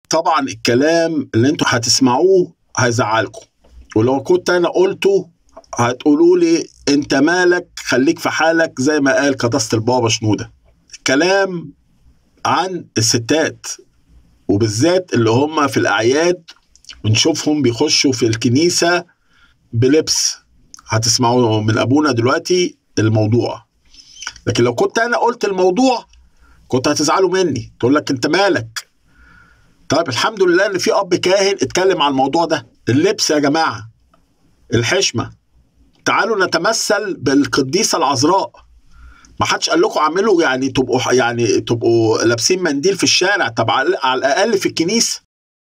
طبعا الكلام اللي انتوا هتسمعوه هيزعلكم ولو كنت انا قلته هتقولوا لي انت مالك خليك في حالك زي ما قال قداسه البابا شنوده كلام عن الستات وبالذات اللي هم في الاعياد بنشوفهم بيخشوا في الكنيسه بلبس هتسمعوا من ابونا دلوقتي الموضوع لكن لو كنت انا قلت الموضوع كنت هتزعلوا مني تقول لك انت مالك طيب الحمد لله ان في اب كاهن اتكلم عن الموضوع ده اللبس يا جماعه الحشمه تعالوا نتمثل بالقديسه العذراء ما حدش قال لكم اعملوا يعني تبقوا يعني تبقوا لابسين منديل في الشارع طب على على الاقل في الكنيسه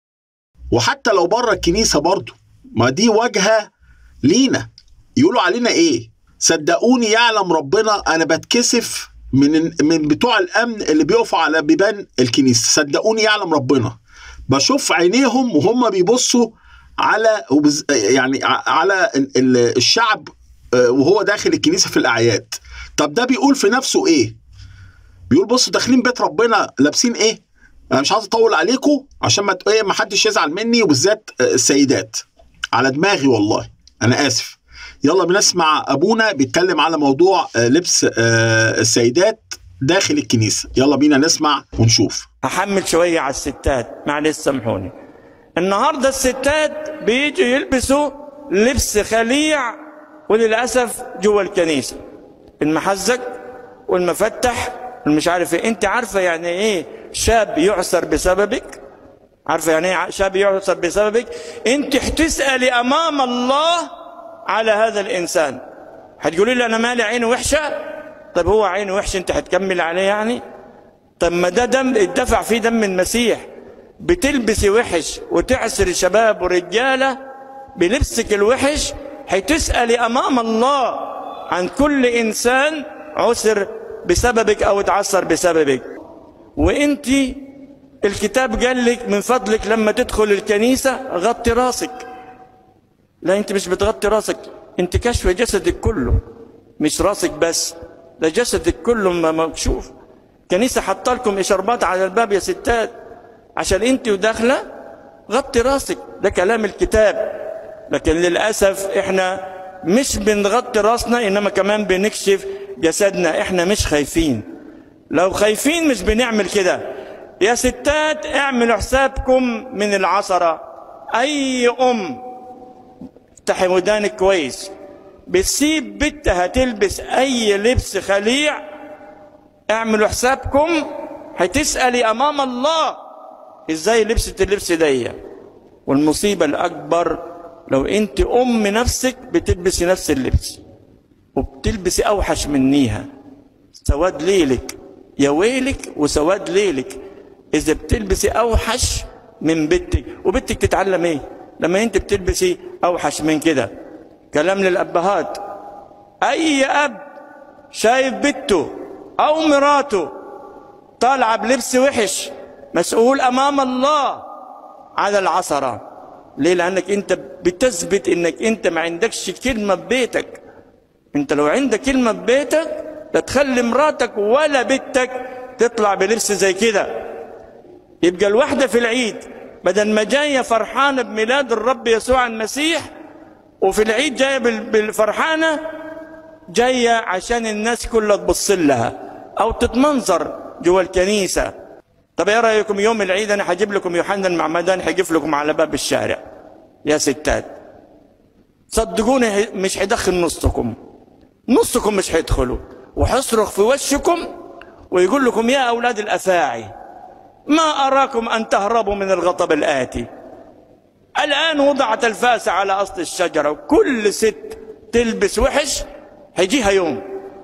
وحتى لو بره الكنيسه برضو ما دي واجهه لينا يقولوا علينا ايه صدقوني يعلم ربنا انا بتكسف من من بتوع الامن اللي بيقفوا على بيبان الكنيسه صدقوني يعلم ربنا بشوف عينيهم وهم بيبصوا على وبز- يعني ع- على ال- ال- الشعب آه، وهو داخل الكنيسه في الاعياد طب ده بيقول في نفسه ايه بيقول بصوا داخلين بيت ربنا لابسين ايه انا مش عايز اطول عليكم عشان ما ت- ايه ما حدش يزعل مني وبالذات آه، السيدات على دماغي والله انا اسف يلا بنسمع ابونا بيتكلم على موضوع آه، لبس آه، السيدات داخل الكنيسه يلا بينا نسمع ونشوف هحمل شوية على الستات معلش سامحوني النهاردة الستات بيجوا يلبسوا لبس خليع وللأسف جوا الكنيسة المحزق والمفتح والمش عارف ايه انت عارفة يعني ايه شاب يعسر بسببك عارفة يعني ايه شاب يعسر بسببك انت هتسألي امام الله على هذا الانسان هتقولي لي انا مالي عيني وحشة طب هو عينه وحشة انت هتكمل عليه يعني طب ما ده دم اتدفع فيه دم المسيح بتلبسي وحش وتعسر شباب ورجالة بلبسك الوحش هتسألي أمام الله عن كل إنسان عسر بسببك أو اتعسر بسببك وانت الكتاب قال لك من فضلك لما تدخل الكنيسة غطي راسك لا انت مش بتغطي راسك انت كشف جسدك كله مش راسك بس ده جسدك كله م- مكشوف كنيسة حاطه لكم إشاربات على الباب يا ستات عشان انت وداخلة غطي راسك ده كلام الكتاب لكن للأسف احنا مش بنغطي راسنا إنما كمان بنكشف جسدنا احنا مش خايفين لو خايفين مش بنعمل كده يا ستات اعملوا حسابكم من العصرة أي أم افتحي ودانك كويس بتسيب بنتها تلبس أي لبس خليع اعملوا حسابكم هتسألي أمام الله ازاي لبست اللبس دي والمصيبة الأكبر لو أنت أم نفسك بتلبسي نفس اللبس وبتلبسي أوحش منيها سواد ليلك يا ويلك وسواد ليلك إذا بتلبسي أوحش من بنتك وبنتك تتعلم إيه لما أنت بتلبسي أوحش من كده كلام للأبهات أي أب شايف بنته أو مراته طالعة بلبس وحش مسؤول أمام الله على العصرة ليه لأنك أنت بتثبت أنك أنت ما عندكش كلمة ببيتك أنت لو عندك كلمة ببيتك لا تخلي مراتك ولا بنتك تطلع بلبس زي كده يبقى الواحدة في العيد بدل ما جاية فرحانة بميلاد الرب يسوع المسيح وفي العيد جاية بال- بالفرحانة جاية عشان الناس كلها تبص لها أو تتمنظر جوا الكنيسة طب ايه رأيكم يوم العيد أنا هجيب لكم يوحنا المعمدان هيقف لكم على باب الشارع يا ستات صدقوني هي- مش هيدخل نصكم نصكم مش هيدخلوا وحيصرخ في وشكم ويقول لكم يا أولاد الأفاعي ما أراكم أن تهربوا من الغضب الآتي الآن وضعت الفاسة على أصل الشجرة وكل ست تلبس وحش هيجيها يوم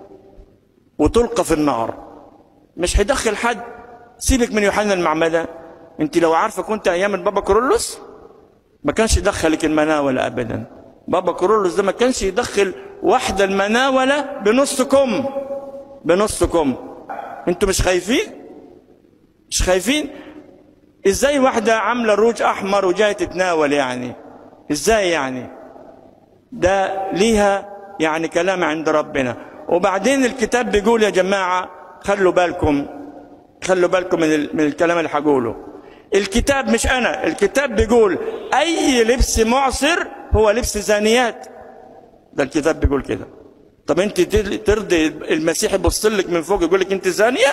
وتلقى في النار مش هيدخل حد سيبك من يوحنا المعمدان انت لو عارفه كنت ايام البابا كورولوس ما كانش يدخلك المناولة ابدا بابا كورولوس ده ما كانش يدخل واحدة المناولة بنص كم بنص كم انتوا مش خايفين مش خايفين ازاي واحدة عاملة روج احمر وجاية تتناول يعني ازاي يعني ده ليها يعني كلام عند ربنا وبعدين الكتاب بيقول يا جماعة خلوا بالكم خلوا بالكم من, ال- من الكلام اللي هقوله الكتاب مش انا الكتاب بيقول اي لبس معصر هو لبس زانيات ده الكتاب بيقول كده طب انت ترضي المسيح يبص لك من فوق يقول لك انت زانيه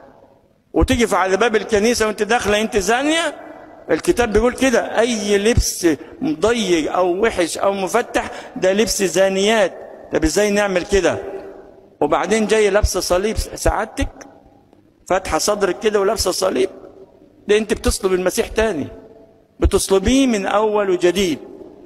وتيجي في على باب الكنيسه وانت داخله انت زانيه الكتاب بيقول كده اي لبس مضيق او وحش او مفتح ده لبس زانيات طب ازاي نعمل كده وبعدين جاي لابسه صليب سعادتك فاتحه صدرك كده ولابسه صليب ده انت بتصلب المسيح تاني بتصلبيه من اول وجديد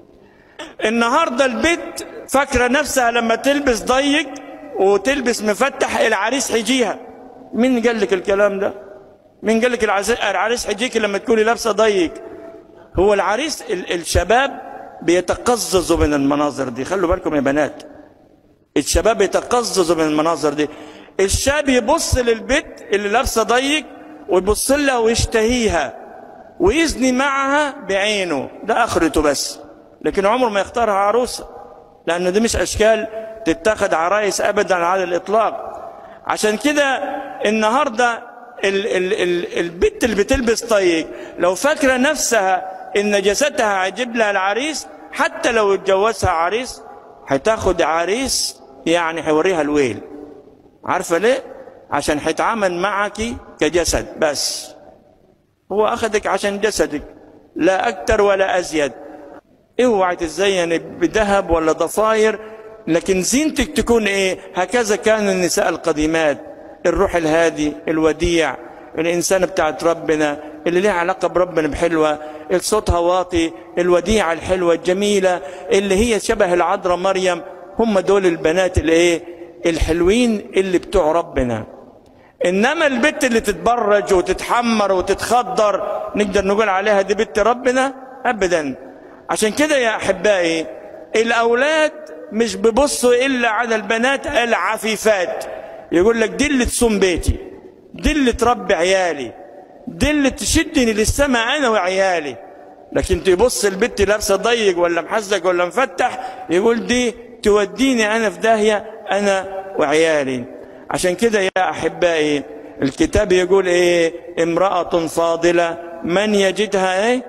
النهارده البنت فاكره نفسها لما تلبس ضيق وتلبس مفتح العريس حيجيها مين قال لك الكلام ده مين قال لك العريس حيجيك لما تكوني لابسه ضيق هو العريس الشباب بيتقززوا من المناظر دي خلوا بالكم يا بنات الشباب يتقززوا من المناظر دي الشاب يبص للبنت اللي لابسه ضيق ويبص لها ويشتهيها ويزني معها بعينه ده اخرته بس لكن عمره ما يختارها عروسه لان دي مش اشكال تتخذ عرايس ابدا على الاطلاق عشان كده النهارده ال ال ال البنت اللي بتلبس طيق لو فاكره نفسها ان نجاستها هيجيب لها العريس حتى لو اتجوزها عريس هتاخد عريس يعني هيوريها الويل عارفه ليه عشان هيتعامل معك كجسد بس هو اخذك عشان جسدك لا اكتر ولا ازيد اوعى تتزين بذهب ولا ضفاير لكن زينتك تكون ايه هكذا كان النساء القديمات الروح الهادي الوديع الانسان بتاعت ربنا اللي ليها علاقه بربنا بحلوه صوتها واطي الوديعه الحلوه الجميله اللي هي شبه العذراء مريم هم دول البنات الايه الحلوين اللي بتوع ربنا انما البت اللي تتبرج وتتحمر وتتخدر نقدر نقول عليها دي بنت ربنا ابدا عشان كده يا احبائي الاولاد مش بيبصوا الا على البنات العفيفات يقول لك دي اللي تصوم بيتي دي اللي تربي عيالي دي اللي تشدني للسماء انا وعيالي لكن تبص البت لابسه ضيق ولا محزق ولا مفتح يقول دي توديني انا في داهيه انا وعيالي عشان كده يا احبائي الكتاب يقول ايه امراه فاضله من يجدها ايه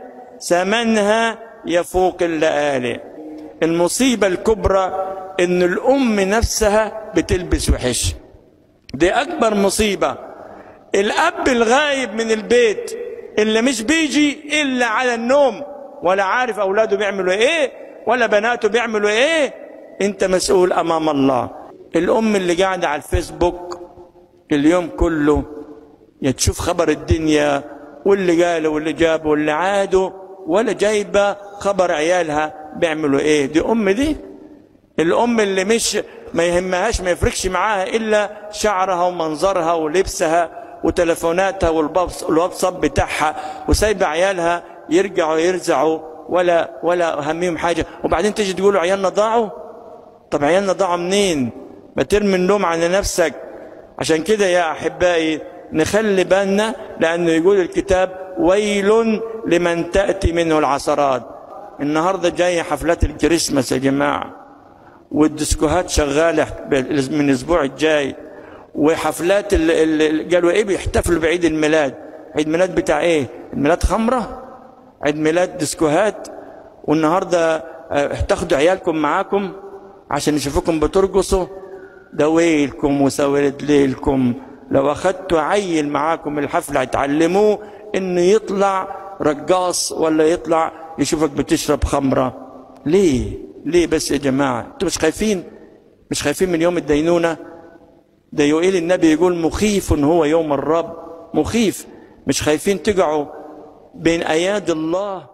ثمنها يفوق اللآلئ المصيبه الكبرى ان الام نفسها بتلبس وحش دي اكبر مصيبه الاب الغايب من البيت اللي مش بيجي الا على النوم ولا عارف اولاده بيعملوا ايه ولا بناته بيعملوا ايه انت مسؤول امام الله الام اللي قاعده على الفيسبوك اليوم كله يا تشوف خبر الدنيا واللي قاله واللي جابه واللي عاده ولا جايبه خبر عيالها بيعملوا ايه دي ام دي الام اللي مش ما يهمهاش ما يفرقش معاها الا شعرها ومنظرها ولبسها وتلفوناتها والواتساب بتاعها وسايبه عيالها يرجعوا يرزعوا ولا ولا هميهم حاجه وبعدين تيجي تقولوا عيالنا ضاعوا طب عيالنا ضاعوا منين ما ترمي اللوم على نفسك عشان كده يا احبائي نخلي بالنا لانه يقول الكتاب ويل لمن تاتي منه العثرات النهارده جايه حفلات الكريسماس يا جماعه والديسكوهات شغاله من الاسبوع الجاي وحفلات اللي قالوا ايه بيحتفلوا بعيد الميلاد عيد ميلاد بتاع ايه ميلاد خمره عيد ميلاد ديسكوهات والنهارده تاخدوا عيالكم معاكم عشان يشوفوكم بترقصوا ده ويلكم وسواد ليلكم لو اخدتوا عيل معاكم الحفله هتعلموه انه يطلع رقاص ولا يطلع يشوفك بتشرب خمره ليه ليه بس يا جماعه انتوا مش خايفين مش خايفين من يوم الدينونه ده يقول النبي يقول مخيف هو يوم الرب مخيف مش خايفين تقعوا بين اياد الله